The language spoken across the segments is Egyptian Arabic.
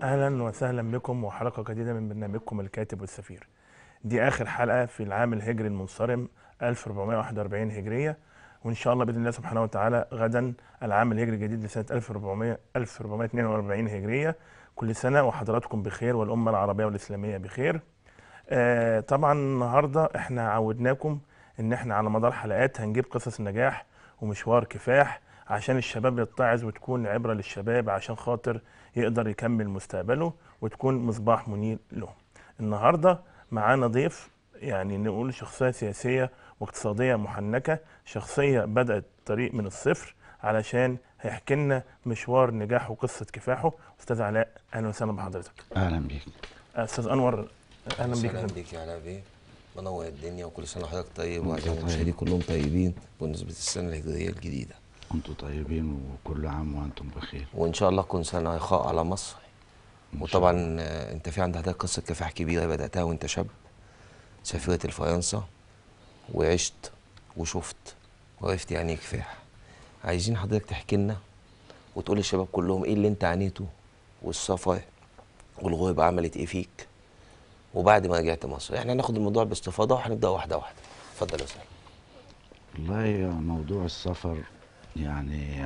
اهلا وسهلا بكم وحلقه جديده من برنامجكم الكاتب والسفير دي اخر حلقه في العام الهجري المنصرم 1441 هجريه وان شاء الله باذن الله سبحانه وتعالى غدا العام الهجري الجديد لسنه 1400 1442 هجريه كل سنه وحضراتكم بخير والامه العربيه والاسلاميه بخير آه طبعا النهارده احنا عودناكم ان احنا على مدار حلقات هنجيب قصص نجاح ومشوار كفاح عشان الشباب يتعظ وتكون عبره للشباب عشان خاطر يقدر يكمل مستقبله وتكون مصباح منير له. النهارده معانا ضيف يعني نقول شخصيه سياسيه واقتصاديه محنكه، شخصيه بدات طريق من الصفر علشان هيحكي لنا مشوار نجاحه وقصه كفاحه، استاذ علاء اهلا وسهلا بحضرتك. اهلا بيك استاذ انور اهلا بيك اهلا بيك يا علاء بيه منور الدنيا وكل سنه وحضرتك طيب وأنت وعشان طيب. المشاهدين كلهم طيبين بمناسبه السنه الهجريه الجديده انتم طيبين وكل عام وانتم بخير وان شاء الله تكون سنه رخاء على مصر إن شاء وطبعا آه، انت في عندك حضرتك قصه كفاح كبيره بداتها وانت شاب سافرت لفرنسا وعشت وشفت وعرفت يعني ايه كفاح عايزين حضرتك تحكي لنا وتقول للشباب كلهم ايه اللي انت عانيته والسفر والغربه عملت ايه فيك وبعد ما رجعت مصر احنا هناخد الموضوع باستفاضه وهنبدا واحده واحده اتفضل يا استاذ والله موضوع السفر يعني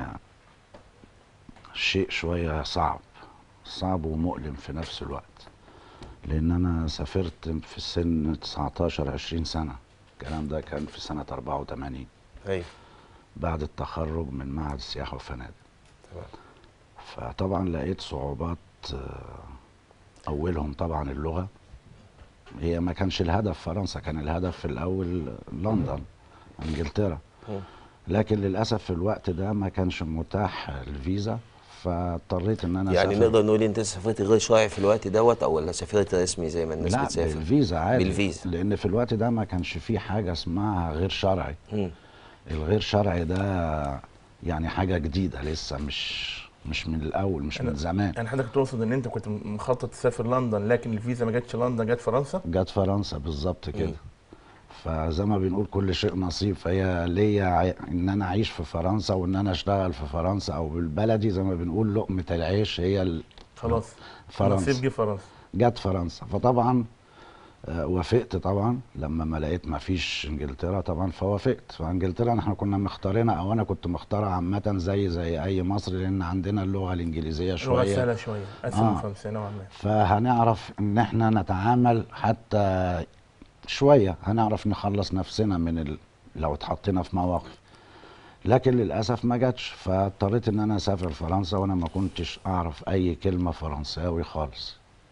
شيء شوية صعب صعب ومؤلم في نفس الوقت لأن أنا سافرت في السن 19 20 سنة الكلام ده كان في سنة 84 ايوه بعد التخرج من معهد السياحة والفنادق تمام فطبعا لقيت صعوبات آه، أولهم طبعا اللغة هي ما كانش الهدف فرنسا كان الهدف في الأول لندن انجلترا مم. لكن للاسف في الوقت ده ما كانش متاح الفيزا فاضطريت ان انا يعني أسافر. نقدر نقول انت سافرت غير شرعي في الوقت دوت او ولا سافرت رسمي زي ما الناس لا بتسافر بالفيزا عادي بالفيزا. لان في الوقت ده ما كانش في حاجه اسمها غير شرعي مم. الغير شرعي ده يعني حاجه جديده لسه مش مش من الاول مش من أنا- زمان يعني حضرتك تقصد ان انت كنت مخطط تسافر لندن لكن الفيزا ما جاتش لندن جت فرنسا؟ جت فرنسا بالظبط كده مم. فزي ما بنقول كل شيء نصيب فهي ليا ع- ان انا اعيش في فرنسا وان انا اشتغل في فرنسا او بالبلدي زي ما بنقول لقمه العيش هي ال- خلاص فرنسا. نصيب جه فرنسا جت فرنسا فطبعا آه، وافقت طبعا لما ما لقيت ما فيش انجلترا طبعا فوافقت فانجلترا احنا كنا مختارينها او انا كنت مختارها عامه زي زي اي مصري لان عندنا اللغه الانجليزيه اللغه شويه سهله شويه اسهل آه. من فرنسا نوعا ما فهنعرف ان احنا نتعامل حتى شويه هنعرف نخلص نفسنا من ال... لو اتحطينا في مواقف لكن للاسف ما جاتش فاضطريت ان انا اسافر فرنسا وانا ما كنتش اعرف اي كلمه فرنساوي خالص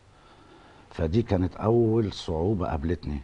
فدي كانت اول صعوبه قابلتني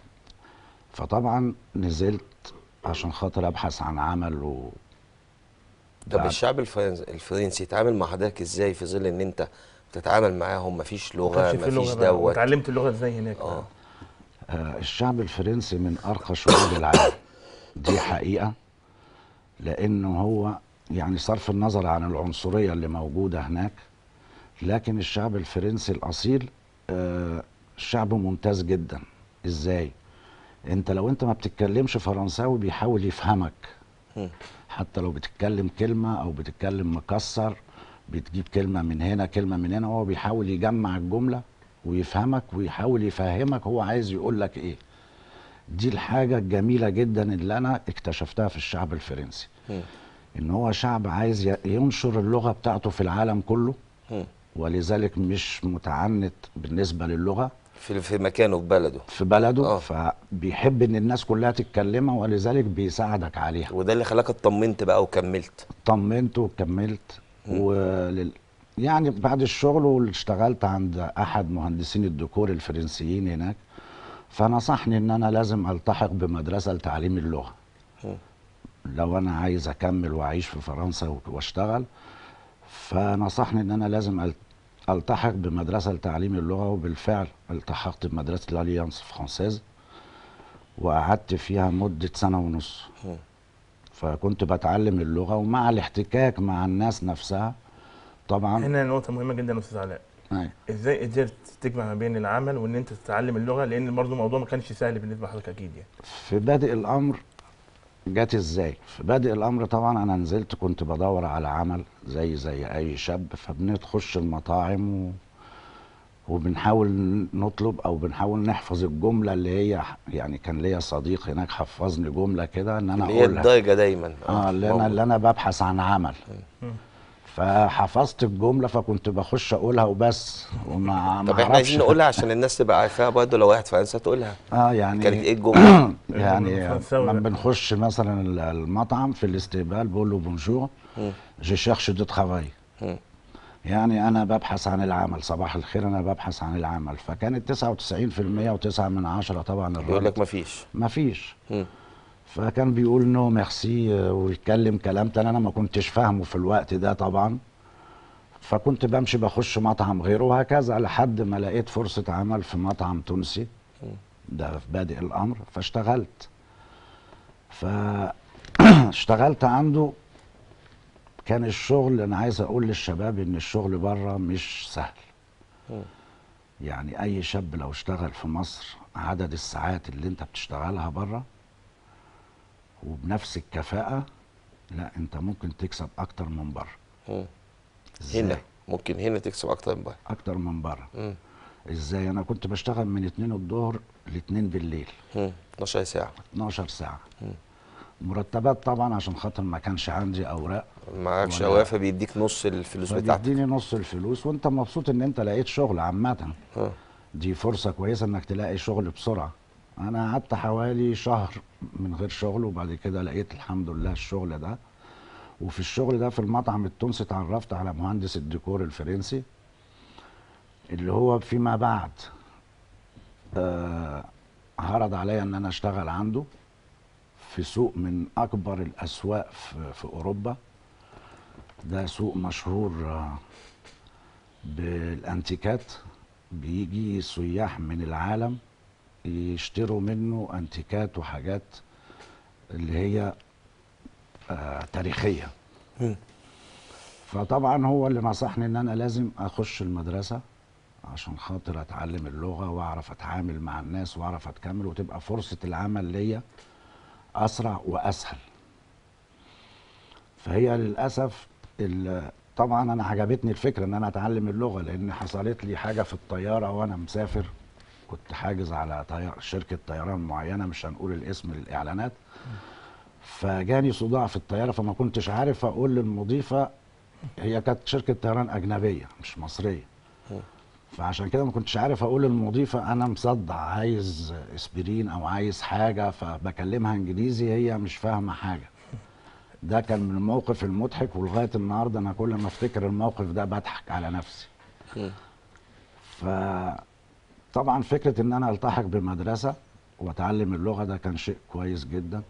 فطبعا نزلت عشان خاطر ابحث عن عمل و طب بعد- الشعب الفرنسي الفرنسي يتعامل مع حضرتك ازاي في ظل ان انت بتتعامل معاهم مفيش ما لغه كانش في لغه مفيش بقى دوت واتعلمت اللغه ازاي هناك اه بقى؟ آه، الشعب الفرنسي من ارقى شعوب العالم دي حقيقه لانه هو يعني صرف النظر عن العنصريه اللي موجوده هناك لكن الشعب الفرنسي الاصيل آه، شعب ممتاز جدا ازاي انت لو انت ما بتتكلمش فرنساوي بيحاول يفهمك مم. حتى لو بتتكلم كلمه او بتتكلم مكسر بتجيب كلمه من هنا كلمه من هنا هو بيحاول يجمع الجمله ويفهمك ويحاول يفهمك هو عايز يقول لك ايه دي الحاجه الجميله جدا اللي انا اكتشفتها في الشعب الفرنسي مم. ان هو شعب عايز ي- ينشر اللغه بتاعته في العالم كله مم. ولذلك مش متعنت بالنسبه للغه في في مكانه في بلده في بلده آه. فبيحب ان الناس كلها تتكلمها ولذلك بيساعدك عليها وده اللي خلاك اطمنت بقى وكملت طمنت وكملت ولل... يعني بعد الشغل واشتغلت عند احد مهندسين الديكور الفرنسيين هناك فنصحني ان انا لازم التحق بمدرسه لتعليم اللغه مم. لو انا عايز اكمل واعيش في فرنسا و- واشتغل فنصحني ان انا لازم أل- التحق بمدرسه لتعليم اللغه وبالفعل التحقت بمدرسه الاليانس فرانسيز وقعدت فيها مده سنه ونص مم. فكنت بتعلم اللغه ومع الاحتكاك مع الناس نفسها طبعا هنا نقطه مهمه جدا يا استاذ علاء أي. ازاي قدرت تجمع ما بين العمل وان انت تتعلم اللغه لان برضه الموضوع ما كانش سهل بالنسبه لحضرتك اكيد يعني في بادئ الامر جت ازاي في بادئ الامر طبعا انا نزلت كنت بدور على عمل زي زي اي شاب فبنخش المطاعم و... وبنحاول نطلب او بنحاول نحفظ الجمله اللي هي يعني كان ليا صديق هناك حفظني جمله كده ان انا اللي هي اقولها الدرجه دايما اه اللي انا موجود. اللي انا ببحث عن عمل فحفظت الجمله فكنت بخش اقولها وبس وما ما طب احنا عايزين أعرفش. نقولها عشان الناس تبقى عارفاها برضه لو واحد فرنسا تقولها اه يعني كانت ايه الجمله؟ يعني الفرنساوي لما ده. بنخش مثلا ال- المطعم في الاستقبال بقول له بونجور جي شيرش دو ترافاي مم. يعني انا ببحث عن العمل صباح الخير انا ببحث عن العمل فكانت 99% و9 من عشرة طبعا يقول الرد لك مفيش مفيش مم. فكان بيقول نو ميرسي آه، ويتكلم كلام تاني انا ما كنتش فاهمه في الوقت ده طبعا فكنت بمشي بخش مطعم غيره وهكذا لحد ما لقيت فرصة عمل في مطعم تونسي ده في بادئ الامر فاشتغلت فاشتغلت عنده كان الشغل انا عايز اقول للشباب ان الشغل بره مش سهل مم. يعني اي شاب لو اشتغل في مصر عدد الساعات اللي انت بتشتغلها بره وبنفس الكفاءة لا انت ممكن تكسب اكتر من بره مم. ازاي هنا ممكن هنا تكسب اكتر من بره اكتر من بره مم. ازاي انا كنت بشتغل من 2 الظهر ل 2 بالليل مم. 12 ساعه 12 ساعة مم. مرتبات طبعا عشان خاطر ما كانش عندي اوراق معكش ولا- اوراق فبيديك نص الفلوس بتاعتك فبيديني نص الفلوس وانت مبسوط ان انت لقيت شغل عامة اه دي فرصة كويسة انك تلاقي شغل بسرعة انا قعدت حوالي شهر من غير شغل وبعد كده لقيت الحمد لله الشغل ده وفي الشغل ده في المطعم التونسي اتعرفت على مهندس الديكور الفرنسي اللي هو فيما بعد آه عرض عليا ان انا اشتغل عنده في سوق من اكبر الاسواق في, في اوروبا ده سوق مشهور آه بالانتيكات بيجي سياح من العالم يشتروا منه انتيكات وحاجات اللي هي آه تاريخيه مم. فطبعا هو اللي نصحني ان انا لازم اخش المدرسه عشان خاطر اتعلم اللغه واعرف اتعامل مع الناس واعرف اتكمل وتبقى فرصه العمل ليا اسرع واسهل فهي للاسف ال- طبعا انا عجبتني الفكره ان انا اتعلم اللغه لان حصلت لي حاجه في الطياره وانا مسافر كنت حاجز على طيار شركه طيران معينه مش هنقول الاسم للاعلانات فجاني صداع في الطياره فما كنتش عارف اقول للمضيفه هي كانت شركه طيران اجنبيه مش مصريه فعشان كده ما كنتش عارف اقول للمضيفه انا مصدع عايز اسبرين او عايز حاجه فبكلمها انجليزي هي مش فاهمه حاجه ده كان من الموقف المضحك ولغايه النهارده انا كل ما افتكر الموقف ده بضحك على نفسي مم. فطبعا فكره ان انا التحق بمدرسه واتعلم اللغه ده كان شيء كويس جدا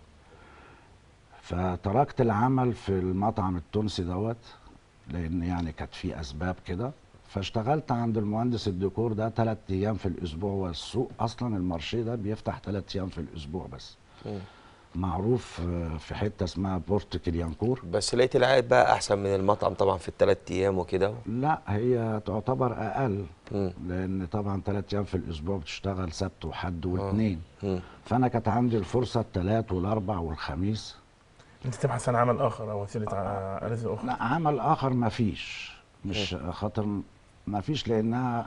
فتركت العمل في المطعم التونسي دوت لان يعني كانت في اسباب كده فاشتغلت عند المهندس الديكور ده ثلاث ايام في الاسبوع والسوق اصلا المارشيه ده بيفتح ثلاث ايام في الاسبوع بس مم. معروف آه، في حته اسمها بورت كليانكور بس لقيت العائد بقى احسن من المطعم طبعا في الثلاث ايام وكده لا هي تعتبر اقل مم. لان طبعا ثلاث ايام في الاسبوع بتشتغل سبت وحد واثنين مم. فانا كانت عندي الفرصه الثلاث والاربع والخميس انت تبحث عن عمل اخر او وسيله ع- رزق اخرى لا عمل اخر ما فيش مش خاطر ما فيش لانها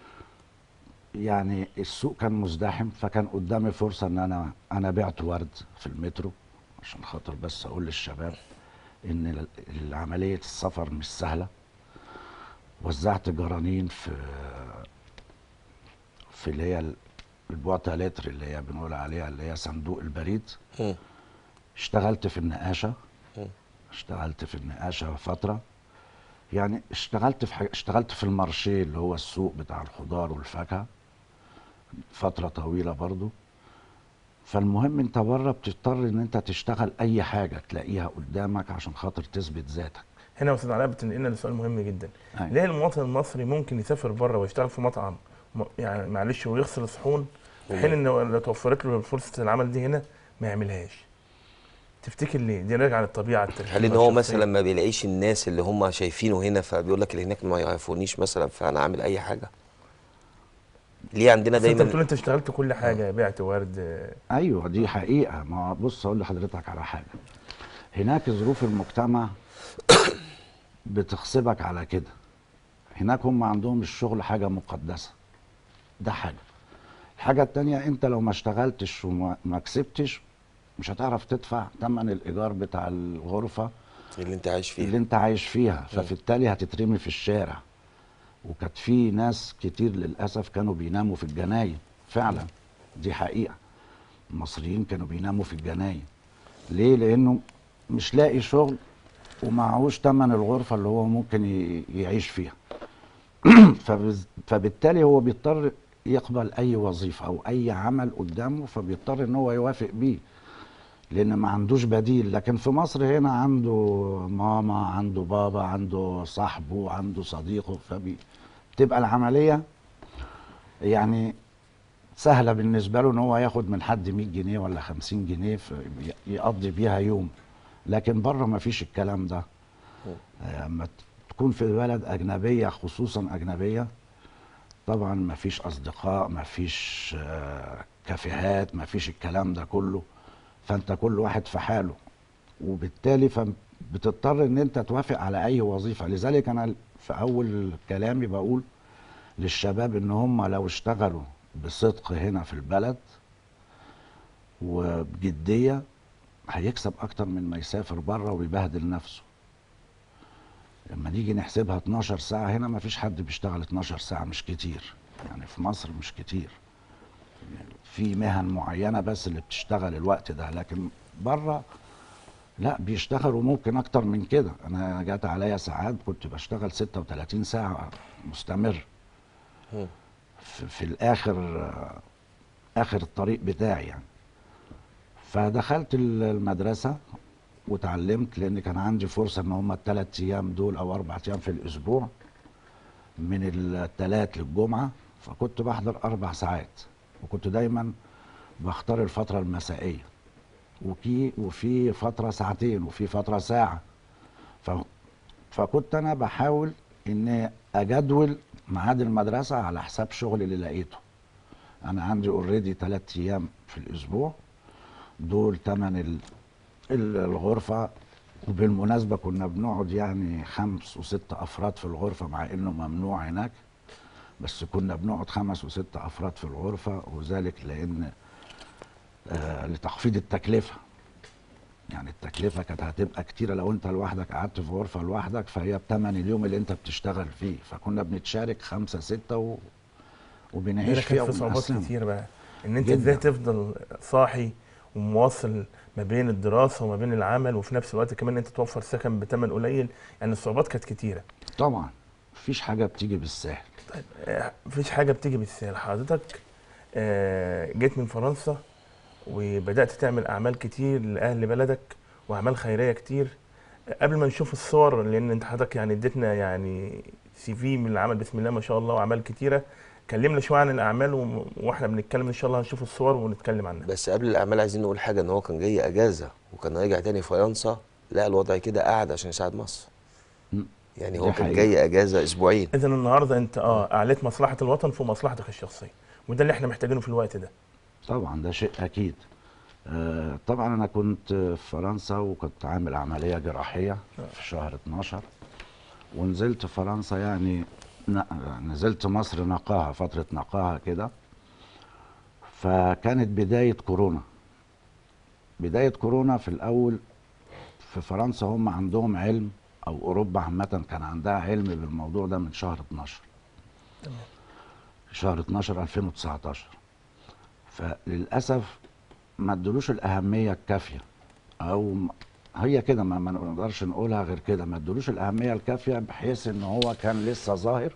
يعني السوق كان مزدحم فكان قدامي فرصه ان انا انا بعت ورد في المترو عشان خاطر بس اقول للشباب ان ال- العمليه السفر مش سهله وزعت جرانين في في اللي هي ال- البوطه لتر اللي هي بنقول عليها اللي هي صندوق البريد مم. اشتغلت في النقاشه مم. اشتغلت في النقاشه فتره يعني اشتغلت في حاجة اشتغلت في المارشيه اللي هو السوق بتاع الخضار والفاكهه فتره طويله برضو فالمهم انت بره بتضطر ان انت تشتغل اي حاجه تلاقيها قدامك عشان خاطر تثبت ذاتك هنا يا استاذ علاء بتنقلنا لسؤال مهم جدا أيوة. ليه المواطن المصري ممكن يسافر بره ويشتغل في مطعم م- يعني معلش ويغسل الصحون في حين انه لو توفرت له فرصه العمل دي هنا ما يعملهاش تفتكر ليه دي راجعه للطبيعه التركيبة هل ان هو الشخصية. مثلا ما بيلاقيش الناس اللي هم شايفينه هنا فبيقول لك اللي هناك ما يعرفونيش مثلا فانا اعمل اي حاجه ليه عندنا بس انت بتقول دايما انت اشتغلت كل حاجه بعت ورد آه، ايوه دي حقيقه ما هو بص اقول لحضرتك على حاجه هناك ظروف المجتمع بتغصبك على كده هناك هم عندهم الشغل حاجه مقدسه ده حاجه الحاجه التانية انت لو ما اشتغلتش وما ما كسبتش مش هتعرف تدفع ثمن الايجار بتاع الغرفه اللي انت عايش فيه اللي انت عايش فيها فبالتالي هتترمي في الشارع وكانت في ناس كتير للاسف كانوا بيناموا في الجناين فعلا دي حقيقه المصريين كانوا بيناموا في الجناين ليه لانه مش لاقي شغل ومعهوش تمن الغرفه اللي هو ممكن ي- يعيش فيها فبز- فبالتالي هو بيضطر يقبل اي وظيفه او اي عمل قدامه فبيضطر ان هو يوافق بيه لان ما عندوش بديل لكن في مصر هنا عنده ماما عنده بابا عنده صاحبه عنده صديقه فبتبقى العمليه يعني سهله بالنسبه له ان هو ياخد من حد 100 جنيه ولا 50 جنيه في- يقضي بيها يوم لكن بره ما فيش الكلام ده لما تكون في بلد اجنبيه خصوصا اجنبيه طبعا ما فيش اصدقاء ما فيش آه، كافيهات ما فيش الكلام ده كله فانت كل واحد في حاله وبالتالي بتضطر ان انت توافق على اي وظيفه لذلك انا في اول كلامي بقول للشباب ان هم لو اشتغلوا بصدق هنا في البلد وبجديه هيكسب اكتر من ما يسافر بره ويبهدل نفسه لما نيجي نحسبها 12 ساعه هنا ما فيش حد بيشتغل 12 ساعه مش كتير يعني في مصر مش كتير في مهن معينه بس اللي بتشتغل الوقت ده لكن بره لا بيشتغلوا ممكن اكتر من كده انا جات عليا ساعات كنت بشتغل 36 ساعه مستمر مم. في, في الاخر آه، اخر الطريق بتاعي يعني فدخلت ال- المدرسه وتعلمت لان كان عندي فرصه ان هم الثلاث ايام دول او اربع ايام في الاسبوع من الثلاث للجمعه فكنت بحضر اربع ساعات وكنت دايما بختار الفتره المسائيه وفي وفي فتره ساعتين وفي فتره ساعه ف فكنت انا بحاول ان اجدول ميعاد المدرسه على حساب شغلي اللي لقيته انا عندي اوريدي ثلاث ايام في الاسبوع دول تمن ال- ال- الغرفه وبالمناسبه كنا بنقعد يعني خمس وست افراد في الغرفه مع انه ممنوع هناك بس كنا بنقعد خمس وست افراد في الغرفه وذلك لان آه لتخفيض التكلفه يعني التكلفه كانت هتبقى كتيره لو انت لوحدك قعدت في غرفه لوحدك فهي بثمن اليوم اللي انت بتشتغل فيه فكنا بنتشارك خمسه سته و... وبنعيش هنا فيها كان في صعوبات وبنقسمها. كتير بقى ان انت جداً. ازاي تفضل صاحي ومواصل ما بين الدراسه وما بين العمل وفي نفس الوقت كمان انت توفر سكن بثمن قليل يعني الصعوبات كانت كتيره طبعا مفيش حاجه بتيجي بالسهل آه، مفيش حاجه بتيجي بالسهل حضرتك آه، جيت من فرنسا وبدات تعمل اعمال كتير لاهل بلدك واعمال خيريه كتير آه، قبل ما نشوف الصور لان انت حضرتك يعني اديتنا يعني سي في من العمل بسم الله ما شاء الله واعمال كتيره كلمنا شويه عن الاعمال و- واحنا بنتكلم ان شاء الله هنشوف الصور ونتكلم عنها بس قبل الاعمال عايزين نقول حاجه ان هو كان جاي اجازه وكان راجع تاني فرنسا لقى الوضع كده قاعد عشان يساعد مصر مم. يعني دي هو كان حقيقة. جاي اجازه اسبوعين اذا النهارده انت اه اعليت مصلحه الوطن في مصلحتك الشخصيه وده اللي احنا محتاجينه في الوقت ده طبعا ده شيء اكيد آه، طبعا انا كنت في فرنسا وكنت عامل عمليه جراحيه في شهر 12 ونزلت فرنسا يعني ن- نزلت مصر نقاهه فتره نقاهه كده فكانت بدايه كورونا بدايه كورونا في الاول في فرنسا هم عندهم علم او اوروبا عامه كان عندها علم بالموضوع ده من شهر 12 تمام. شهر 12 2019 فللاسف ما ادلوش الاهميه الكافيه او م- هي كده ما, ما نقدرش نقولها غير كده ما ادلوش الاهميه الكافيه بحيث ان هو كان لسه ظاهر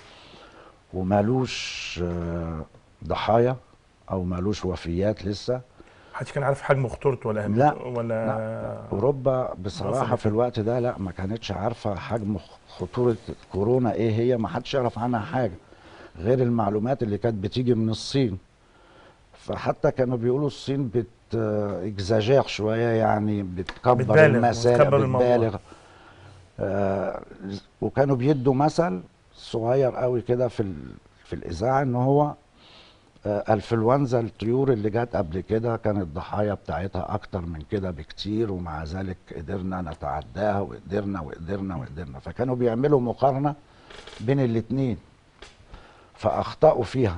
ومالوش آه، ضحايا او مالوش وفيات لسه محدش كان عارف حجم خطورته ولا اهميته لا، ولا اوروبا بصراحه وصلت. في الوقت ده لا ما كانتش عارفه حجم خطوره كورونا ايه هي ما حدش يعرف عنها حاجه غير المعلومات اللي كانت بتيجي من الصين فحتى كانوا بيقولوا الصين بت اكزاجير شويه يعني بتكبر بتبالغ المسائل وتكبر الموضوع. بتبالغ آه وكانوا بيدوا مثل صغير قوي كده في ال... في الاذاعه ان هو آه، الفلونزا الطيور اللي جت قبل كده كانت الضحايا بتاعتها اكتر من كده بكتير ومع ذلك قدرنا نتعداها وقدرنا وقدرنا وقدرنا فكانوا بيعملوا مقارنه بين الاتنين فاخطاوا فيها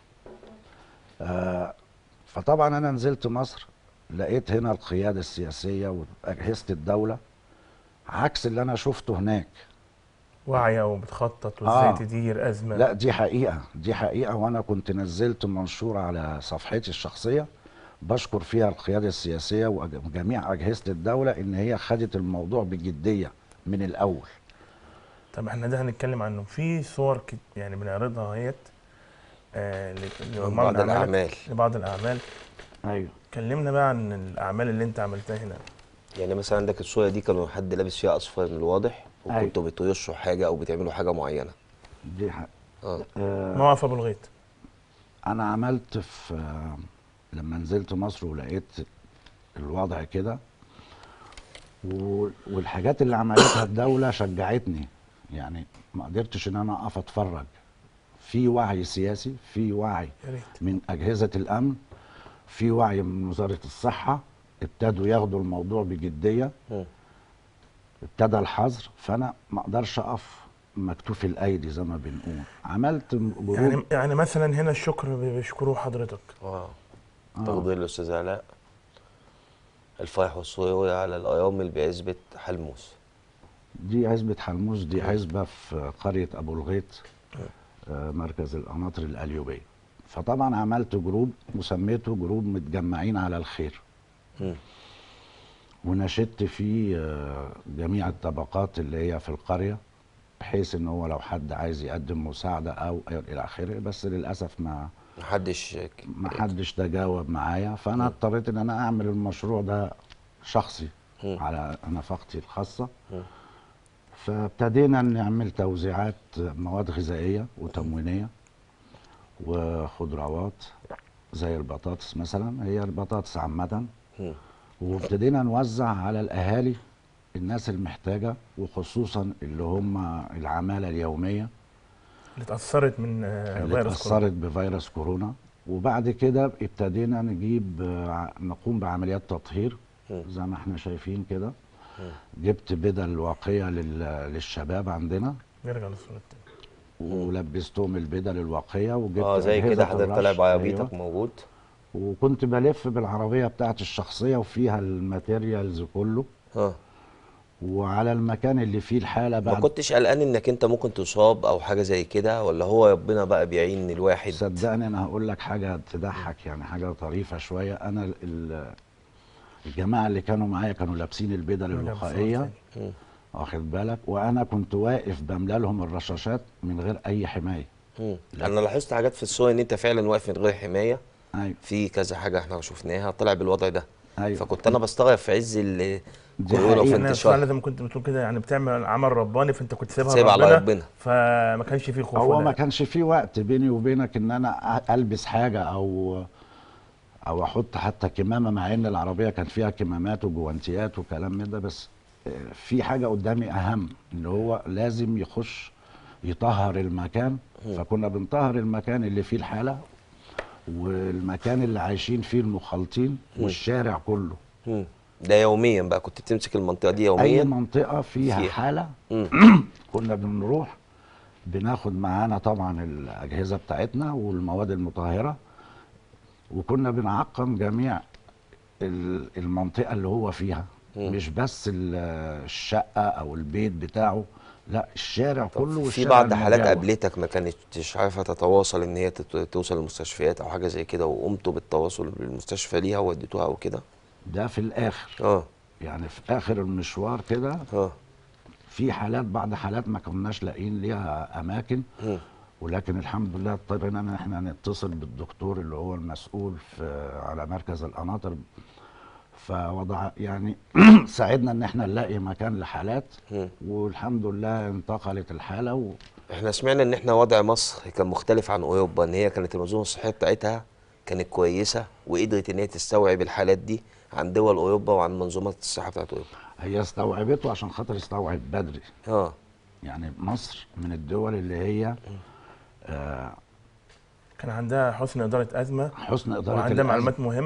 آه فطبعا انا نزلت مصر لقيت هنا القياده السياسيه واجهزه الدوله عكس اللي انا شفته هناك واعيه وبتخطط وازاي آه. تدير ازمه لا دي حقيقه دي حقيقه وانا كنت نزلت منشور على صفحتي الشخصيه بشكر فيها القياده السياسيه وجميع اجهزه الدوله ان هي خدت الموضوع بجديه من الاول طب احنا ده هنتكلم عنه في صور كت... يعني بنعرضها اهيت آه ل- من بعض الأعمال. لبعض الاعمال ايوه كلمنا بقى عن الاعمال اللي انت عملتها هنا يعني مثلا عندك الصورة دي كانوا حد لابس فيها أصفر من الواضح أيوة. وكنتوا بترشوا حاجة أو بتعملوا حاجة معينة دي حق. اه آه موقف ابو الغيط انا عملت في آه، لما نزلت مصر ولقيت الوضع كده و- والحاجات اللي عملتها الدولة شجعتني يعني ما قدرتش ان انا اقف اتفرج في وعي سياسي في وعي يا ريت من اجهزة الامن في وعي من وزارة الصحة ابتدوا ياخدوا الموضوع بجدية مم. ابتدى الحظر فانا ما اقدرش اقف مكتوف الايدي زي ما بنقول عملت جروب يعني يعني مثلا هنا الشكر بيشكروه حضرتك اه آه. تقدير الأستاذ علاء الفرح والسرور على الأرامل بعزبة حلموس دي عزبة حلموس دي عزبة في قرية أبو الغيط آه، مركز القناطر الأليوبية فطبعا عملت جروب وسميته جروب متجمعين على الخير مم. ونشدت فيه آه، جميع الطبقات اللي هي في القرية بحيث ان هو لو حد عايز يقدم مساعدة او الى اخره بس للأسف ما محدش ما حدش تجاوب معايا فانا اضطريت ان انا اعمل المشروع ده شخصي مم. على نفقتي الخاصه مم. فابتدينا نعمل توزيعات مواد غذائيه وتموينيه وخضروات زي البطاطس مثلا هي البطاطس عامه مم. وابتدينا نوزع على الاهالي الناس المحتاجه وخصوصا اللي هم العماله اليوميه اللي اتاثرت من آه، اللي فيروس كورونا اتأثرت بفيروس كورونا وبعد كده ابتدينا نجيب آه، ع- نقوم بعمليات تطهير مم. زي ما احنا شايفين كده جبت بدل واقية لل- للشباب عندنا نرجع للصوره الثانيه ولبستهم البدل الواقية وجبت اه زي أجهزة كده حضرتك طالع الرش. بعربيتك أيوة. موجود وكنت بلف بالعربية بتاعت الشخصية وفيها الماتيريالز كله اه وعلى المكان اللي فيه الحالة ما بعد كنتش قلقان انك انت ممكن تصاب او حاجه زي كده ولا هو ربنا بقى بيعين الواحد صدقني انا هقول لك حاجه تضحك يعني حاجه طريفه شويه انا ال- ال- الجماعه اللي كانوا معايا كانوا لابسين البدل نرجع للصورة الوقائيه التانية. مم. واخد بالك وانا كنت واقف بملى لهم الرشاشات من غير اي حمايه مم. انا لاحظت حاجات في الصور ان انت فعلا واقف من غير حمايه ايوه في كذا حاجه احنا شفناها طلع بالوضع ده ايوه فكنت انا بستغرب في عز ال- دي كورونا حقيقة. وفي انا انتشار فعلا زي ما كنت بتقول كده يعني بتعمل عمل رباني فانت كنت سايبها سايبها على ربنا. فما كانش فيه خوف هو ولا- ما كانش في وقت بيني وبينك ان انا أ- البس حاجه او او احط حتى كمامه مع ان العربيه كان فيها كمامات وجوانتيات وكلام من ده بس آه، في حاجه قدامي اهم ان هو لازم يخش يطهر المكان فكنا بنطهر المكان اللي فيه الحاله والمكان اللي عايشين فيه المخالطين والشارع كله مم. ده يوميا بقى كنت بتمسك المنطقه دي اي يوميا منطقه فيها فيها. حاله مم. كنا بنروح بناخد معانا طبعا الاجهزه بتاعتنا والمواد المطهره وكنا بنعقم جميع ال- المنطقه اللي هو فيها مم. مش بس ال- الشقه او البيت بتاعه لا الشارع كله في والشارع بعض حالات المجاور. قابلتك ما كانتش عارفه تتواصل ان هي تت- توصل للمستشفيات او حاجه زي كده وقمتوا بالتواصل بالمستشفى ليها ووديتوها او كده ده في الاخر اه يعني في اخر المشوار كده اه في حالات بعض حالات ما كناش لاقيين ليها اماكن مم. ولكن الحمد لله اضطرينا ان احنا نتصل بالدكتور اللي هو المسؤول في على مركز القناطر فوضع يعني ساعدنا ان احنا نلاقي مكان لحالات مم. والحمد لله انتقلت الحاله و... احنا سمعنا ان احنا وضع مصر كان مختلف عن اوروبا ان هي كانت المنظومه الصحيه بتاعتها كانت كويسه وقدرت ان هي تستوعب الحالات دي عن دول اوروبا وعن منظومات الصحه بتاعت اوروبا هي استوعبته عشان خاطر استوعب بدري اه يعني مصر من الدول اللي هي آه كان عندها حسن اداره ازمه حسن اداره وعندها الأزمة. معلومات مهمه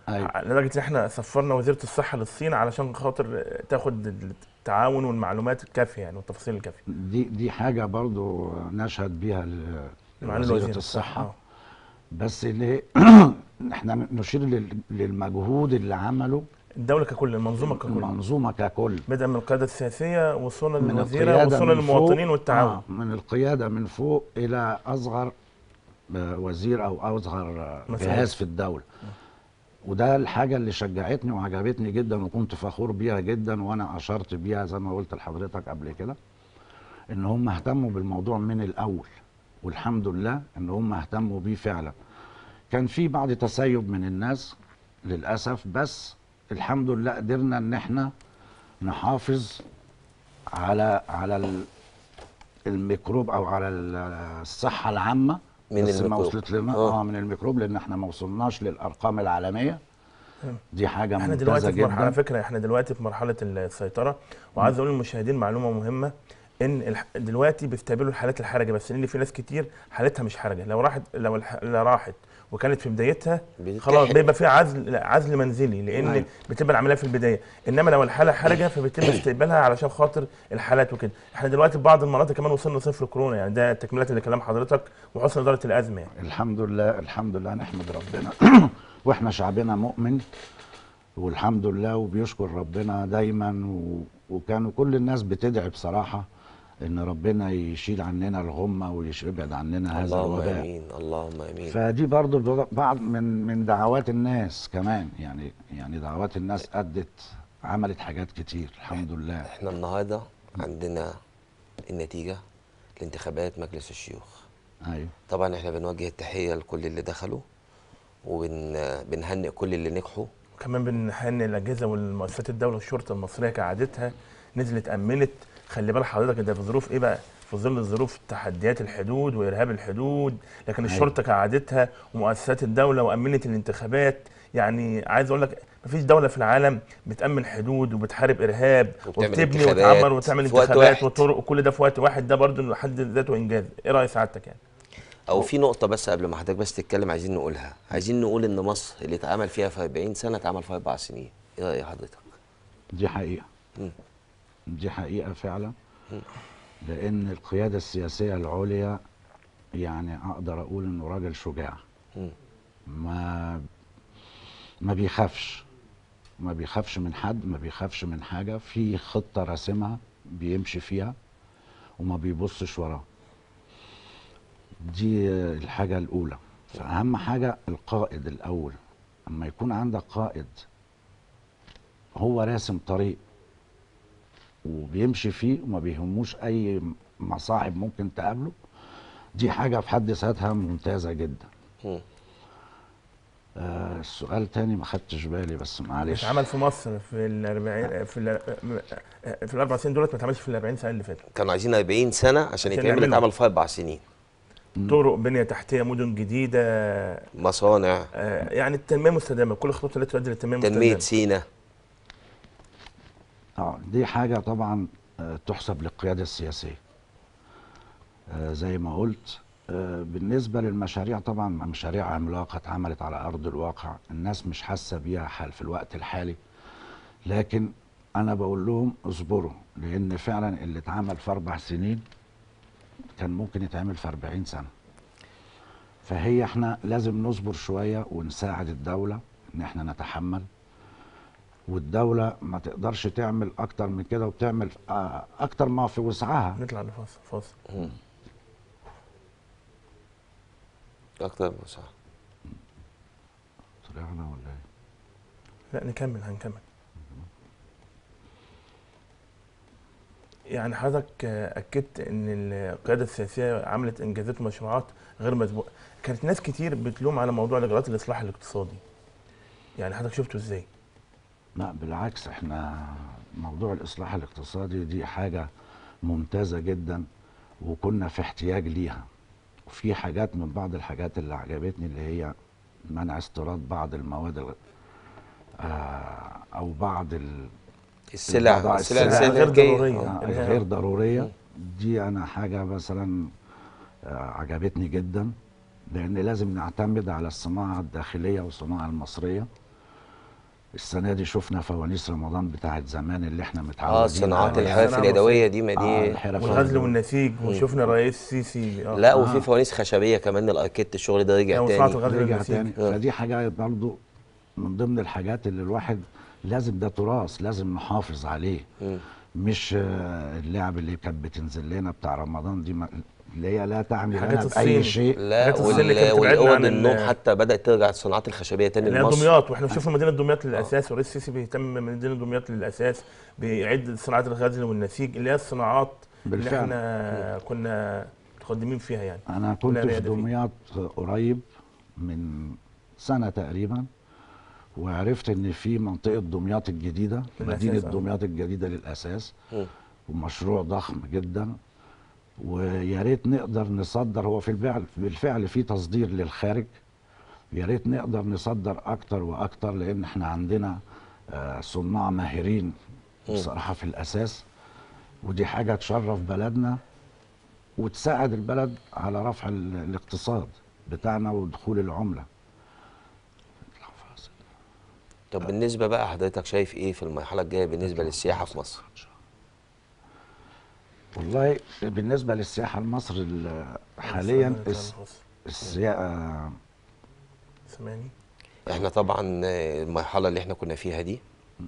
أيوة. لدرجه ان احنا سفرنا وزيره الصحه للصين علشان خاطر تاخد التعاون والمعلومات الكافيه يعني والتفاصيل الكافيه دي دي حاجه برضو نشهد بيها ل- معالي لوزيره الوزير. الصحه آه. بس اللي احنا نشير لل- للمجهود اللي عمله الدوله ككل المنظومه ككل المنظومه ككل بدءا من القياده السياسيه وصولا من للوزيره القياده وصولا من للمواطنين فوق- والتعاون آه من القياده من فوق الى اصغر آه، وزير او اصغر آه، مسؤول. جهاز في الدوله وده الحاجه اللي شجعتني وعجبتني جدا وكنت فخور بيها جدا وانا اشرت بيها زي ما قلت لحضرتك قبل كده ان هم اهتموا بالموضوع من الاول والحمد لله ان هم اهتموا بيه فعلا كان في بعض تسيب من الناس للاسف بس الحمد لله قدرنا ان احنا نحافظ على على ال- الميكروب او على ال- الصحه العامه من بس ما الميكروب. وصلت لنا آه. اه من الميكروب لان احنا ما وصلناش للارقام العالميه تمام. دي حاجه احنا ممتازه دلوقتي في مرحله على جدا فكره احنا دلوقتي في مرحله السيطره وعايز اقول للمشاهدين معلومه مهمه ان الح- دلوقتي بيستقبلوا الحالات الحرجه بس لان في ناس كتير حالتها مش حرجه لو راحت لو الح- لو راحت وكانت في بدايتها بتلحق. خلاص بيبقى في عزل لا، عزل منزلي لان أيوة. بتبقى العمليه في البدايه انما لو الحاله حرجه فبيتم استقبالها علشان خاطر الحالات وكده احنا دلوقتي في بعض المناطق كمان وصلنا صفر كورونا يعني ده تكمله لكلام حضرتك وحسن اداره الازمه يعني الحمد لله الحمد لله نحمد ربنا واحنا شعبنا مؤمن والحمد لله وبيشكر ربنا دايما و... وكانوا كل الناس بتدعي بصراحه ان ربنا يشيل عننا الغمه ويبعد عننا هذا اللهم الوباء امين اللهم امين فدي برضو بعض من من دعوات الناس كمان يعني يعني دعوات الناس ادت عملت حاجات كتير الحمد لله احنا النهارده عندنا النتيجه لانتخابات مجلس الشيوخ ايوه طبعا احنا بنوجه التحيه لكل اللي دخلوا وبنهنئ كل اللي نجحوا كمان بنهنئ الاجهزه والمؤسسات الدوله والشرطه المصريه كعادتها نزلت امنت خلي بال حضرتك ده في ظروف ايه بقى؟ في ظل ظروف تحديات الحدود وارهاب الحدود لكن أيوة. الشرطه كعادتها ومؤسسات الدوله وامنت الانتخابات يعني عايز اقول لك مفيش دوله في العالم بتامن حدود وبتحارب ارهاب وبتعمل وبتبني انتخابات وتعمر وتعمل في وقت انتخابات واحد. وطرق وكل ده في وقت واحد ده برضه لحد ذاته انجاز ايه راي سعادتك يعني؟ او في نقطه بس قبل ما حضرتك بس تتكلم عايزين نقولها عايزين نقول ان مصر اللي اتعمل فيها في 40 سنه اتعمل في اربع سنين ايه راي حضرتك دي حقيقة مم. دي حقيقة فعلا لأن القيادة السياسية العليا يعني أقدر أقول إنه راجل شجاع مم. ما ما بيخافش ما بيخافش من حد ما بيخافش من حاجة في خطة راسمها بيمشي فيها وما بيبصش وراه دي الحاجة الأولى فأهم حاجة القائد الأول أما يكون عندك قائد هو راسم طريق وبيمشي فيه وما بيهموش أي مصاعب ممكن تقابله دي حاجة في حد ذاتها ممتازة جدا مم. آه السؤال تاني ما خدتش بالي بس معلش اتعمل في مصر في الأربعين في ال- في الاربع سنين دولت ما اتعملش في ال 40 سنه اللي فاتوا كانوا عايزين 40 سنه عشان عشان يتعمل يعملوا. اتعمل في اربع سنين طرق بنيه تحتيه مدن جديده مصانع آه، يعني التنميه مستدامه كل الخطوات التي تؤدي للتنميه تنميه المستدامه سينا اه دي حاجة طبعا آه تحسب للقيادة السياسية آه زي ما قلت آه بالنسبة للمشاريع طبعا مشاريع عملاقة اتعملت على أرض الواقع الناس مش حاسة بيها حال في الوقت الحالي لكن أنا بقول لهم اصبروا لأن فعلا اللي اتعمل في أربع سنين كان ممكن يتعمل في أربعين سنة فهي احنا لازم نصبر شوية ونساعد الدولة ان احنا نتحمل والدولة ما تقدرش تعمل أكتر من كده وبتعمل آه، أكتر ما في وسعها نطلع لفاصل فاصل مم. اكتر صح طلعنا ولا إيه؟ لا نكمل هنكمل يعني حضرتك آه، اكدت ان القياده السياسيه عملت انجازات ومشروعات غير مسبوقه كانت ناس كتير بتلوم على موضوع الاجراءات الاصلاح الاقتصادي يعني حضرتك شفته ازاي لا بالعكس احنا موضوع الإصلاح الاقتصادي دي حاجة ممتازة جدا وكنا في احتياج ليها وفي حاجات من بعض الحاجات اللي عجبتني اللي هي منع استيراد بعض المواد ال- آه أو بعض ال- السلع البضائع السلع السلع السلع غير الجاية. ضرورية. آه. آه، اللي هي- الغير ضرورية مم. دي أنا حاجة مثلا آه، عجبتني جدا لأن لازم نعتمد على الصناعة الداخلية والصناعة المصرية السنه دي شفنا فوانيس رمضان بتاعت زمان اللي احنا متعودين اه الصناعات عليها. الحرف صناعة اليدويه دي ما آه، دي الحرف والغزل والنسيج وشفنا الرئيس السيسي اه لا آه. وفي فوانيس خشبيه كمان الاركيت الشغل ده رجع لو صناعة تاني الغزل رجع والنسيج تاني آه. فدي حاجه برضو من ضمن الحاجات اللي الواحد لازم ده تراث لازم نحافظ عليه مم. مش آه، اللعب اللي كانت بتنزل لنا بتاع رمضان دي ما- اللي هي لا تعني حاجات لنا الصيني. باي شيء لا حاجات السن اللي وال- كانت بتبعدنا والاوض عن ال- النوم حتى بدات ترجع الصناعات الخشبيه تاني اللي هي لمصر دمياط واحنا شفنا مدينه دمياط للاساس والرئيس السيسي بيهتم بمدينه دمياط للاساس بيعد صناعات الغزل والنسيج اللي هي الصناعات اللي بالفعل. احنا كنا متقدمين فيها يعني انا كنت ولا في ريادة فيه. دمياط قريب من سنه تقريبا وعرفت ان في منطقه دمياط الجديده بالأساس، مدينه آه. دمياط الجديده للاساس مم. ومشروع ضخم جدا ويا ريت نقدر نصدر هو في الفعل بالفعل في تصدير للخارج يا ريت نقدر نصدر اكتر واكتر لان احنا عندنا آه، صناع ماهرين بصراحه في الاساس ودي حاجه تشرف بلدنا وتساعد البلد على رفع ال- الاقتصاد بتاعنا ودخول العمله طب بالنسبه بقى حضرتك شايف ايه في المرحله الجايه بالنسبه للسياحه في مصر والله بالنسبه للسياحه لمصر ال- حاليا الس- السياحه سامعني احنا طبعا آه، المرحله اللي احنا كنا فيها دي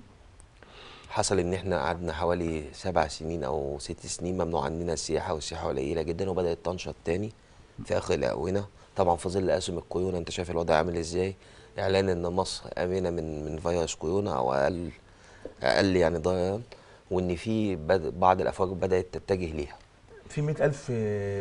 حصل ان احنا قعدنا حوالي سبع سنين او ست سنين ممنوع عننا السياحه والسياحه قليله جدا وبدات تنشط تاني في اخر الاونه طبعا في ظل ازمه كورونا انت شايف الوضع عامل ازاي اعلان ان مصر امنه من من فيروس كورونا او اقل اقل يعني ضررا وان في بد- بعض الافواج بدات تتجه ليها في 100000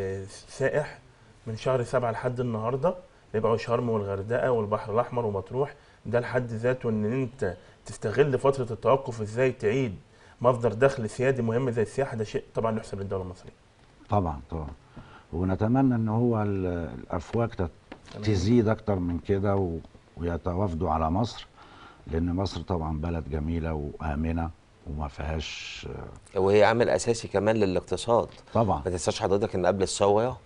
سائح من شهر سبعة لحد النهارده يبقوا شرم والغردقه والبحر الاحمر ومطروح ده لحد ذاته ان انت تستغل فتره التوقف ازاي تعيد مصدر دخل سيادي مهم زي السياحه ده شيء طبعا يحسب للدوله المصريه طبعا طبعا ونتمنى ان هو ال- الافواج تت- تزيد اكتر من كده و- ويتوافدوا على مصر لان مصر طبعا بلد جميله وامنه وما فيهاش وهي عامل اساسي كمان للاقتصاد طبعا ما تنساش حضرتك ان قبل الثوره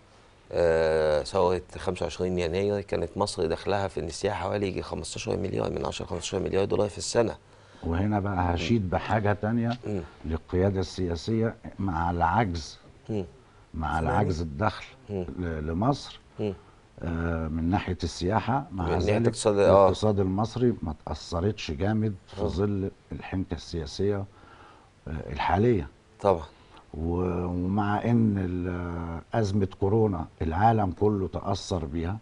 آه، ثوره 25 يناير كانت مصر دخلها في السياحه حوالي يجي 15 مليار من 10 15 مليار دولار في السنه وهنا بقى هشيد بحاجه تانية مم. للقياده السياسيه مع العجز مم. مع سامعني؟ العجز الدخل مم. ل- لمصر مم. آه، من ناحيه السياحه مع من ناحية ذلك الاقتصاد، آه. الاقتصاد المصري ما تاثرتش جامد في آه. ظل الحنكه السياسيه آه، الحاليه طبعا و- ومع ان ال- ازمه كورونا العالم كله تاثر بيها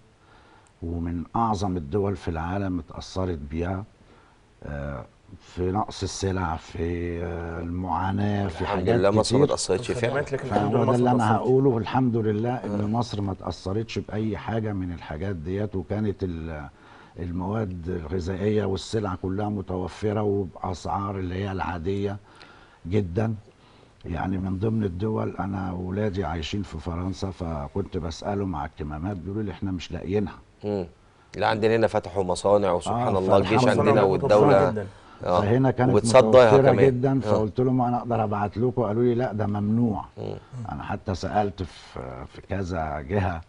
ومن اعظم الدول في العالم اتاثرت بيها آه، في نقص السلع في آه، المعاناه في الحمد حاجات لله مصر ما كتير تاثرتش فعلا الخدمات لكن الحمد فهو لله ده اللي مصر انا ما هقوله الحمد لله ان مصر ما تاثرتش باي حاجه من الحاجات ديت وكانت ال- المواد الغذائيه والسلع كلها متوفره وباسعار اللي هي العاديه جدا يعني من ضمن الدول انا ولادي عايشين في فرنسا فكنت بسالهم على الكمامات بيقولوا لي احنا مش لاقيينها مم. لا عندنا هنا فتحوا مصانع وسبحان آه، الله الجيش فالحمد عندنا لله والدوله جدا آه. فهنا كانت وبتصدرها متوفره كمان جدا آه. فقلت لهم انا اقدر ابعت لكم قالوا لي لا ده ممنوع مم. انا حتى سالت في في كذا جهه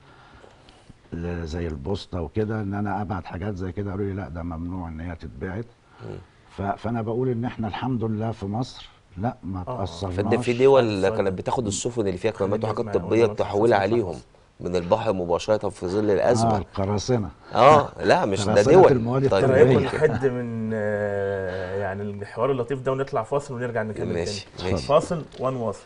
ل- زي البوسطه وكده ان انا ابعت حاجات زي كده قالوا لي لا ده ممنوع ان هي تتبعت ف- فانا بقول ان احنا الحمد لله في مصر لا ما آه. تاثرناش فده في دول الصيد. كانت بتاخد السفن اللي فيها كمامات خلينا وحاجات نسمع طبيه ولا تحولها نسمع عليهم من البحر مباشره في ظل اه الازمه القراصنه اه لا مش ده دراسات دول المواد طيب ترى الطبيعية. يكون حد من آه، يعني الحوار اللطيف ده ونطلع فاصل ونرجع نكمل ماشي، تاني ماشي. فاصل ونواصل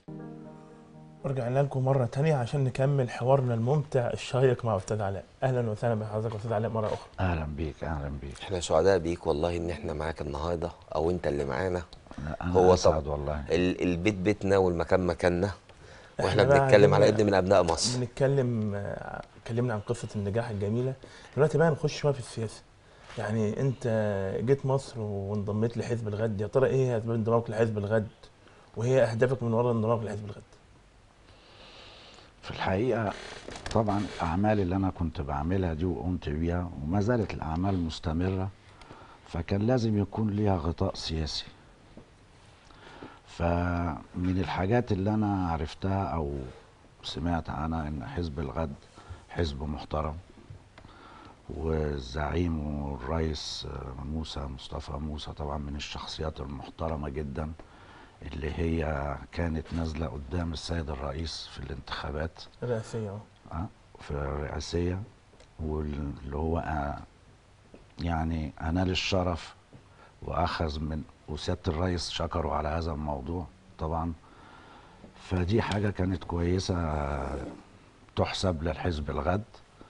رجعنا لكم مرة تانية عشان نكمل حوارنا الممتع الشيق مع أستاذ علاء أهلا وسهلا بحضرتك أستاذ علاء مرة أخرى اهلا بيك اهلا بيك احنا سعداء بيك والله ان احنا معاك النهارده او انت اللي معانا لا، انا هو اسعد طب والله ال- البيت بيتنا والمكان مكاننا واحنا إحنا بقى بنتكلم على عايزين ابن من ابناء مصر بنتكلم آه، اتكلمنا عن قصة النجاح الجميلة دلوقتي بقى نخش شوية في السياسة يعني أنت جيت مصر وانضميت لحزب الغد يا ترى إيه هي أسباب انضمامك لحزب الغد وهي أهدافك من وراء انضمامك لحزب الغد في الحقيقة طبعا الأعمال اللي أنا كنت بعملها دي وقمت بيها وما زالت الأعمال مستمرة فكان لازم يكون ليها غطاء سياسي فمن الحاجات اللي أنا عرفتها أو سمعت عنها إن حزب الغد حزب محترم والزعيم والرئيس آه، موسى مصطفى موسى طبعا من الشخصيات المحترمة جدا اللي هي كانت نازلة قدام السيد الرئيس في الانتخابات رئاسيه اه آه، في الرئاسية واللي هو آه، يعني أنال الشرف وأخذ من وسيادة الرئيس شكروا على هذا الموضوع طبعا فدي حاجة كانت كويسة آه، تحسب للحزب الغد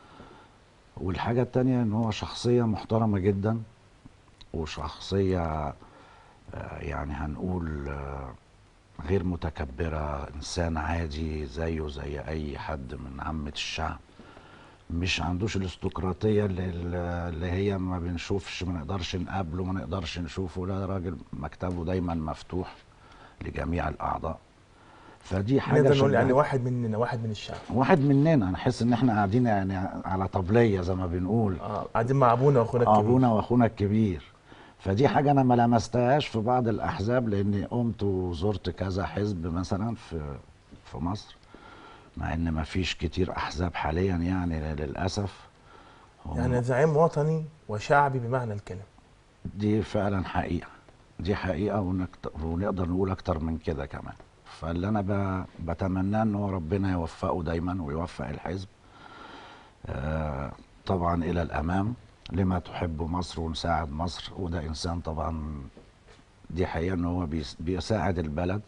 والحاجة التانية إن هو شخصية محترمة جدا وشخصية آه، يعني هنقول آه، غير متكبرة إنسان عادي زيه زي أي حد من عامة الشعب مش عندوش الاستقراطية اللي, اللي هي ما بنشوفش ما نقدرش نقابله ما نقدرش نشوفه لا راجل مكتبه دايما مفتوح لجميع الأعضاء فدي حاجة نقدر نقول يعني شجعت- واحد مننا واحد من الشعب واحد مننا نحس ان احنا قاعدين يعني على طبلية زي ما بنقول اه قاعدين مع ابونا واخونا الكبير ابونا واخونا الكبير فدي حاجه انا ما لمستهاش في بعض الاحزاب لاني قمت وزرت كذا حزب مثلا في في مصر مع ان ما فيش كتير احزاب حاليا يعني للاسف هم- يعني زعيم وطني وشعبي بمعنى الكلمه دي فعلا حقيقه دي حقيقه ونكت- ونقدر نقول اكتر من كده كمان فاللي انا ب- بتمناه ان هو ربنا يوفقه دايما ويوفق الحزب آه، طبعا الى الامام لما تحب مصر ونساعد مصر وده انسان طبعا دي حقيقه ان هو بيس- بيساعد البلد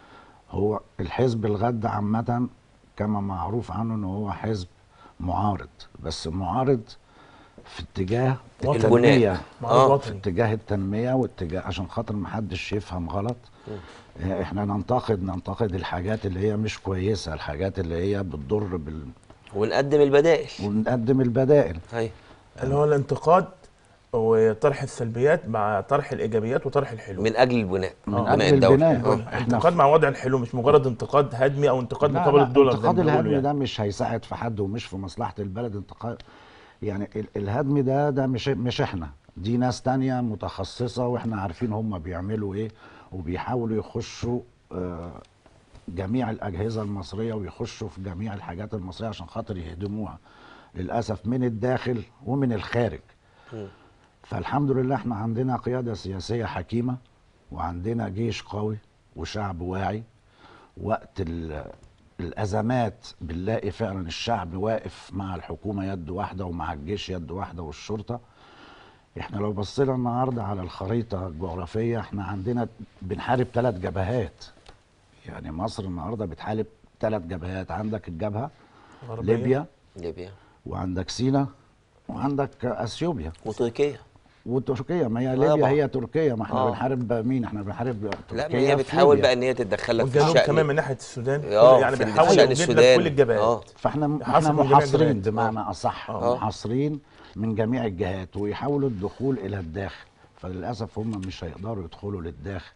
هو الحزب الغد عامه كما معروف عنه ان هو حزب معارض بس معارض في اتجاه وطني. التنميه معارض آه، وطني في اتجاه التنميه واتجاه عشان خاطر ما حدش يفهم غلط آه، احنا ننتقد ننتقد الحاجات اللي هي مش كويسه الحاجات اللي هي بتضر بال... ونقدم البدائل ونقدم البدائل ايوه اللي هو الانتقاد وطرح السلبيات مع طرح الايجابيات وطرح الحلول من اجل البناء من آه. اجل الدولة. البناء آه. احنا انتقاد مع وضع الحلول مش مجرد انتقاد هدمي او انتقاد لا مقابل لا الدولار زي انتقاد ما بيقولوا الهدم يعني. ده مش هيساعد في حد ومش في مصلحة البلد انتقاد يعني ال- الهدم ده ده مش مش احنا دي ناس تانية متخصصة واحنا عارفين هم بيعملوا ايه وبيحاولوا يخشوا آه، جميع الأجهزة المصرية ويخشوا في جميع الحاجات المصرية عشان خاطر يهدموها للأسف من الداخل ومن الخارج مم. فالحمد لله احنا عندنا قيادة سياسية حكيمة وعندنا جيش قوي وشعب واعي وقت ال- الأزمات بنلاقي فعلا الشعب واقف مع الحكومة يد واحدة ومع الجيش يد واحدة والشرطة احنا لو بصينا النهاردة على الخريطة الجغرافية احنا عندنا بنحارب ثلاث جبهات يعني مصر النهاردة بتحارب ثلاث جبهات عندك الجبهة غربية. ليبيا ليبيا وعندك سينا وعندك اثيوبيا وتركيا وتركيا ما هي طبعا. ليبيا هي تركيا ما احنا آه. بنحارب مين احنا بنحارب تركيا لا ما هي في بتحاول ليبيا. بقى ان هي تتدخل لك في والجنوب الشأن كمان من ناحيه السودان اه يعني في بيحاول شأن يوجد لك السودان كل الجبهات اه فاحنا حصل احنا من جميع محاصرين الجهات. بمعنى اصح آه. محاصرين من جميع الجهات ويحاولوا الدخول الى الداخل فللاسف هم مش هيقدروا يدخلوا للداخل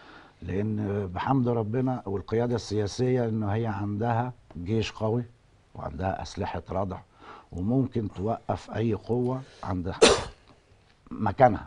لان بحمد ربنا والقياده السياسيه انه هي عندها جيش قوي وعندها اسلحه ردع وممكن توقف اي قوه عند مكانها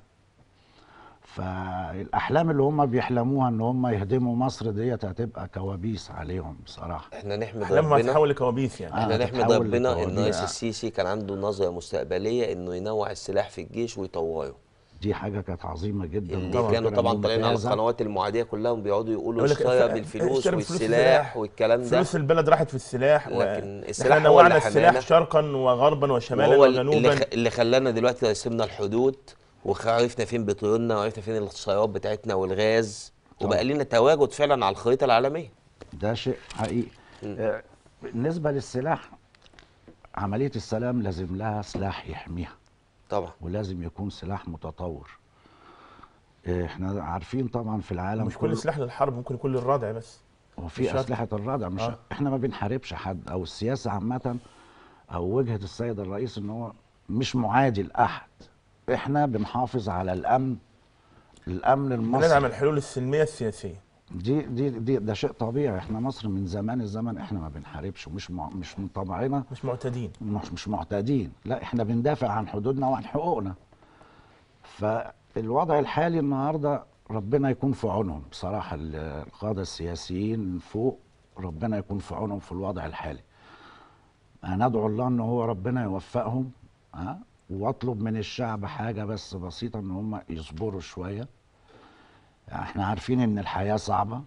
فالاحلام اللي هم بيحلموها ان هم يهدموا مصر ديت هتبقى كوابيس عليهم بصراحه احنا نحمد احلام ربنا هتتحول لكوابيس يعني آه. احنا نحمد هتتحول ربنا ان لكوابيس. رئيس السيسي كان عنده نظره مستقبليه انه ينوع السلاح في الجيش ويطوره دي حاجه كانت عظيمه جدا اللي وفكرة كانوا طبعا طالعين على ممتازة. القنوات المعاديه كلهم بيقعدوا يقولوا يقول لك اشترى ف- بالفلوس اشتري بفلوس والسلاح السلاح. والكلام ده فلوس البلد راحت في السلاح و... لكن احنا السلاح هو نوعنا اللي السلاح حمانا. شرقا وغربا وشمالا وهو اللي, وجنوبا خ- اللي خلانا دلوقتي رسمنا الحدود وعرفنا فين بترولنا وعرفنا فين الثروات بتاعتنا والغاز وبقى لنا تواجد فعلا على الخريطه العالميه ده شيء حقيقي آه، بالنسبه للسلاح عمليه السلام لازم لها سلاح يحميها طبعا ولازم يكون سلاح متطور آه، احنا عارفين طبعا في العالم مش كل كله سلاح للحرب ممكن يكون للردع بس مش وفي شرط. اسلحه الردع مش آه. احنا ما بنحاربش حد او السياسه عامه او وجهه السيد الرئيس ان هو مش معادي لاحد احنا بنحافظ على الامن الامن المصري بندعم الحلول السلميه السياسيه دي دي دي ده شيء طبيعي احنا مصر من زمان الزمن احنا ما بنحاربش ومش مع مش من طبعنا مش معتادين مش مش معتادين لا احنا بندافع عن حدودنا وعن حقوقنا فالوضع الحالي النهارده ربنا يكون في عونهم بصراحه ال- القاده السياسيين فوق ربنا يكون في عونهم في الوضع الحالي ندعو الله ان هو ربنا يوفقهم ها واطلب من الشعب حاجه بس بسيطه ان هم يصبروا شويه احنا عارفين ان الحياه صعبه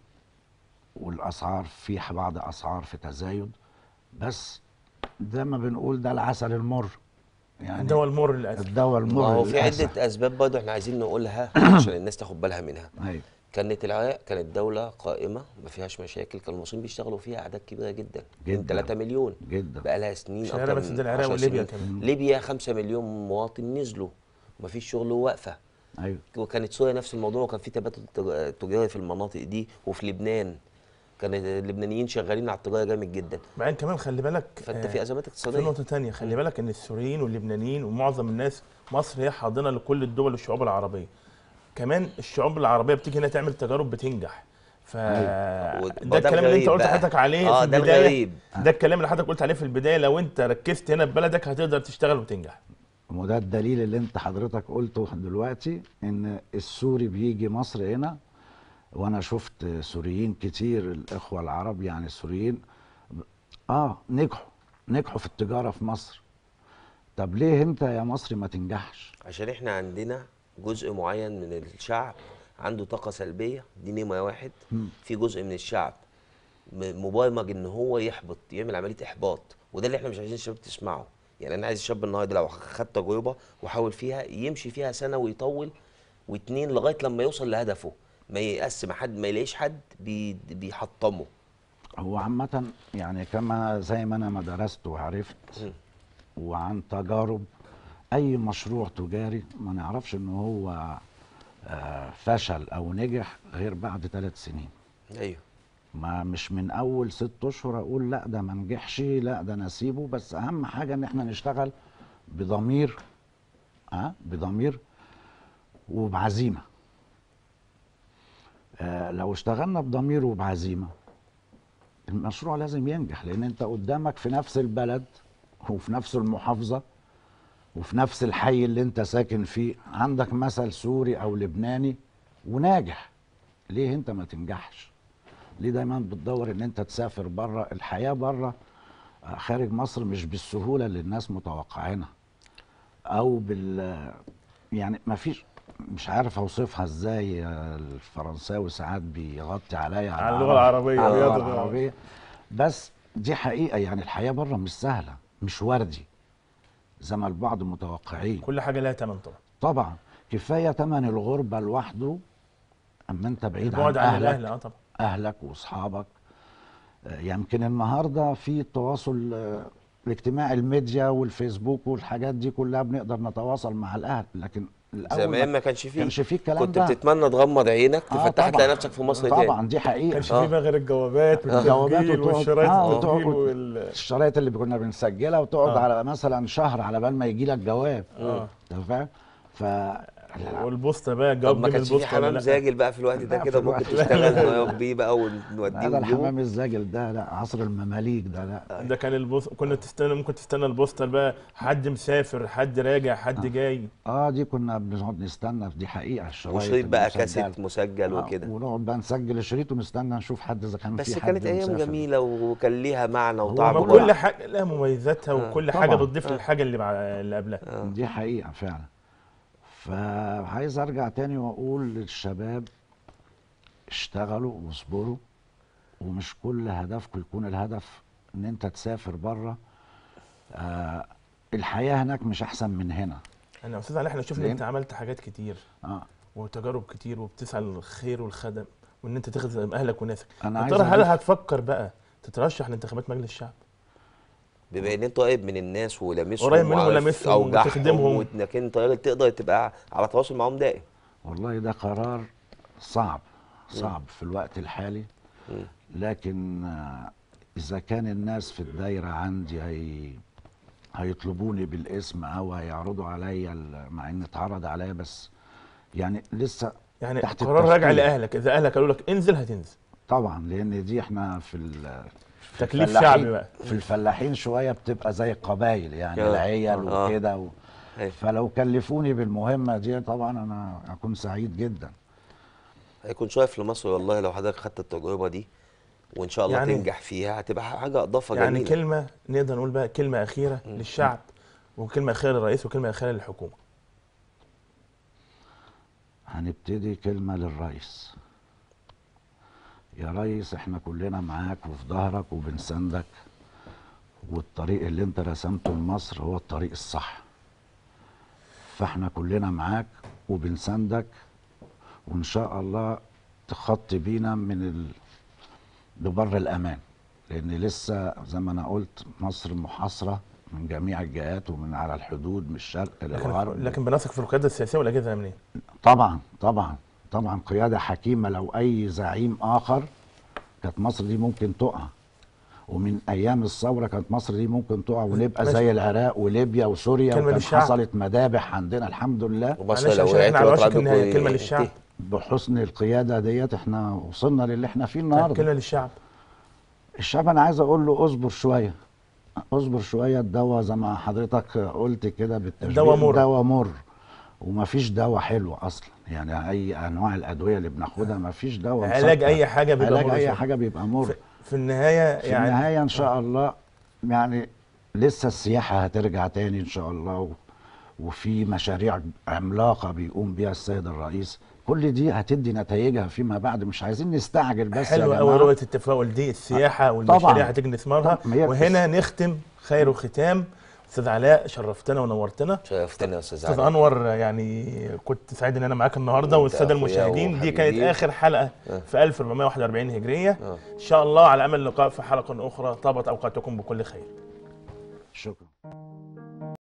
والاسعار في بعض اسعار في تزايد بس زي ما بنقول ده العسل المر يعني الدواء المر للاسف الدواء المر ما هو في للأسف. عده اسباب برضه احنا عايزين نقولها عشان الناس تاخد بالها منها ايوه كانت العراق كانت دولة قائمة ما فيهاش مشاكل كان المصريين بيشتغلوا فيها أعداد كبيرة جدا من جداً. 3 مليون جدا بقى لها سنين مش العراق أكتر بس، من ده العراق 10 وليبيا سنين. كمان. ليبيا 5 مليون مواطن نزلوا ومفيش شغل وواقفة ايوه وكانت سوريا نفس الموضوع وكان في تبادل تج- تجاري في المناطق دي وفي لبنان كان اللبنانيين شغالين على التجارة جامد جدا بعدين كمان خلي بالك فأنت آه، في أزمات في اقتصادية نقطة تانية خلي بالك إن السوريين واللبنانيين ومعظم الناس مصر هي حاضنة لكل الدول والشعوب العربية. كمان الشعوب العربية بتيجي هنا تعمل تجارب بتنجح. ف وده ده الكلام اللي الغريب انت قلت بقى. حضرتك عليه اه في ده البداية الغريب ده الكلام اللي حضرتك قلت عليه في البداية لو انت ركزت هنا في بلدك هتقدر تشتغل وتنجح. وده الدليل اللي انت حضرتك قلته دلوقتي ان السوري بيجي مصر هنا وانا شفت سوريين كتير الاخوه العرب يعني السوريين اه نجحوا نجحوا في التجاره في مصر طب ليه انت يا مصري ما تنجحش عشان احنا عندنا جزء معين من الشعب عنده طاقة سلبية دي نمرة واحد مم. في جزء من الشعب م- مبرمج ان هو يحبط يعمل عملية احباط وده اللي احنا مش عايزين الشباب تسمعه يعني انا عايز الشاب النهارده لو خد تجربة وحاول فيها يمشي فيها سنة ويطول واتنين لغاية لما يوصل لهدفه ما يقسم حد ما يلاقيش حد بي بيحطمه هو عامه يعني كما زي ما انا ما درست وعرفت مم. وعن تجارب اي مشروع تجاري ما نعرفش ان هو آه، فشل او نجح غير بعد ثلاث سنين ايوه ما مش من اول ست اشهر اقول لا ده ما نجحش لا ده نسيبه بس اهم حاجه ان احنا نشتغل بضمير اه بضمير وبعزيمه آه لو اشتغلنا بضمير وبعزيمه المشروع لازم ينجح لان انت قدامك في نفس البلد وفي نفس المحافظه وفي نفس الحي اللي انت ساكن فيه عندك مثل سوري او لبناني وناجح ليه انت ما تنجحش ليه دايما بتدور ان انت تسافر بره الحياه بره آه، خارج مصر مش بالسهوله اللي الناس متوقعينها او بال يعني ما فيش مش عارف اوصفها ازاي آه، الفرنساوي ساعات بيغطي عليا على اللغة العربية، على اللغه بيضغط. العربيه بس دي حقيقه يعني الحياه بره مش سهله مش وردي زي ما البعض متوقعين كل حاجة لها ثمن طبعا. طبعا كفايه ثمن الغربه لوحده اما انت بعيد عن البعد عن اهلك الأهل اه طبعا. اهلك واصحابك آه، يمكن النهارده في التواصل آه، الاجتماعي الميديا والفيسبوك والحاجات دي كلها بنقدر نتواصل مع الاهل لكن الاول زمان ما كانش فيه كانش فيه الكلام كنت ده بتتمنى تغمض عينك آه، تفتح طبعاً. تلاقي نفسك في مصر تاني طبعا دي حقيقه كانش آه. فيه بقى غير الجوابات الجوابات والتسجيل وتقعد- والشرايط آه، التسجيل وتقعد- وال الشرايط اللي كنا بنسجلها وتقعد آه. على مثلا شهر على بال ما يجي لك جواب اه انت فاهم ف والبوسطه بقى طب جواب ما من كانش في البوسطه ولا حمام لا زاجل بقى في الوقت ده لا، كده في ممكن الوقت- تشتغل نربيه بقى ونوديه هذا ونجيبه الحمام الزاجل ده لا عصر المماليك ده لا ده كان البوس كنا تستنى ممكن تستنى البوسطه بقى حد مسافر حد راجع حد جاي اه دي كنا بنقعد نستنى دي حقيقه الشرايط وشريط بقى المسجلة. كاسيت مسجل آه، وكده ونقعد بقى نسجل الشريط ونستنى نشوف حد اذا كان بس في حد كانت ايام مسافر. جميله وكان ليها معنى هو وطعم ما وجمال. كل حاجه لها مميزاتها آه. وكل حاجه طبعاً. بتضيف للحاجه اللي مع اللي قبلها آه. دي حقيقه فعلا فعايز ارجع تاني واقول للشباب اشتغلوا واصبروا ومش كل هدفكم يكون الهدف ان انت تسافر بره آه الحياه هناك مش احسن من هنا انا يا استاذ علي احنا شفنا ليه؟ انت عملت حاجات كتير اه وتجارب كتير وبتسعى للخير والخدم وان انت تخدم اهلك وناسك انا يا عايز ترى هل أضيف- هتفكر بقى تترشح لانتخابات مجلس الشعب بما ان انت قريب من الناس ولامسهم قريب منهم وعارف ولامسهم اوجاعهم وتخدمهم. وانك انت راجل تقدر تبقى على تواصل معاهم دائم والله ده قرار صعب صعب في الوقت الحالي مم. لكن آه، اذا كان الناس في الدايره عندي هي هيطلبوني بالاسم او هيعرضوا عليا ال- مع ان اتعرض عليا بس يعني لسه يعني تحت قرار راجع التفكير. لاهلك اذا اهلك قالوا لك انزل هتنزل طبعا لان دي احنا في ال- في تكليف الفلاحين- شعبي بقى. في الفلاحين شويه بتبقى زي القبايل يعني آه. العيال آه. وكده و... أيوة. فلو كلفوني بالمهمه دي طبعا انا اكون سعيد جدا هيكون شايف لمصر والله لو حضرتك خدت التجربه دي وان شاء الله يعني- تنجح فيها هتبقى حاجه اضافه يعني جميله كلمه نقدر نقول بقى كلمه اخيره للشعب وكلمه اخيره للرئيس وكلمه اخيره للحكومه هنبتدي كلمة للرئيس يا ريس احنا كلنا معاك وفي ظهرك وبنساندك والطريق اللي انت رسمته لمصر هو الطريق الصح فاحنا كلنا معاك وبنساندك وان شاء الله تخطي بينا من ال... لبر الامان لان لسه زي ما انا قلت مصر محاصره من جميع الجهات ومن على الحدود من الشرق للغرب لكن لكن بنثق في القياده السياسيه والاجهزه الامنيه طبعا طبعا طبعا قيادة حكيمة لو أي زعيم آخر كانت مصر دي ممكن تقع ومن أيام الثورة كانت مصر دي ممكن تقع ونبقى ماشي. زي العراق وليبيا وسوريا كلمة وكان للشعب. حصلت مذابح عندنا الحمد لله ومصر معلش لو عشان وقعت احنا على الوضع وشك النهايه عندكم كلمه ينتهي. للشعب بحسن القيادة ديت احنا وصلنا للي احنا فيه طيب، النهارده كلمه للشعب الشعب انا عايز اقول له اصبر شويه اصبر شويه الدواء زي ما حضرتك قلت كده بالتشبيه الدواء مر. الدواء مر ومفيش دواء حلو اصلا يعني اي انواع الادويه اللي بناخدها مفيش دواء علاج مسكر. اي حاجه بيبقى علاج مر اي فيها. حاجه بيبقى مر في, في النهايه في يعني النهايه ان شاء الله يعني لسه السياحه هترجع تاني ان شاء الله و... وفي مشاريع عملاقه بيقوم بيها السيد الرئيس كل دي هتدي نتائجها فيما بعد مش عايزين نستعجل بس حلوه يا قوي جماعه رؤيه التفاؤل دي السياحه طبعاً. والمشاريع هتجني ثمارها طبعاً. هي وهنا نختم خير ختام استاذ علاء شرفتنا ونورتنا شرفتني يا استاذ استاذ علي انور يعني كنت سعيد ان انا معاك النهارده وأنت والساده أخويا المشاهدين دي كانت وحبيبي. اخر حلقه آه. في 1441 هجريه آه. ان شاء الله على امل اللقاء في حلقه اخرى طابت اوقاتكم بكل خير شكرا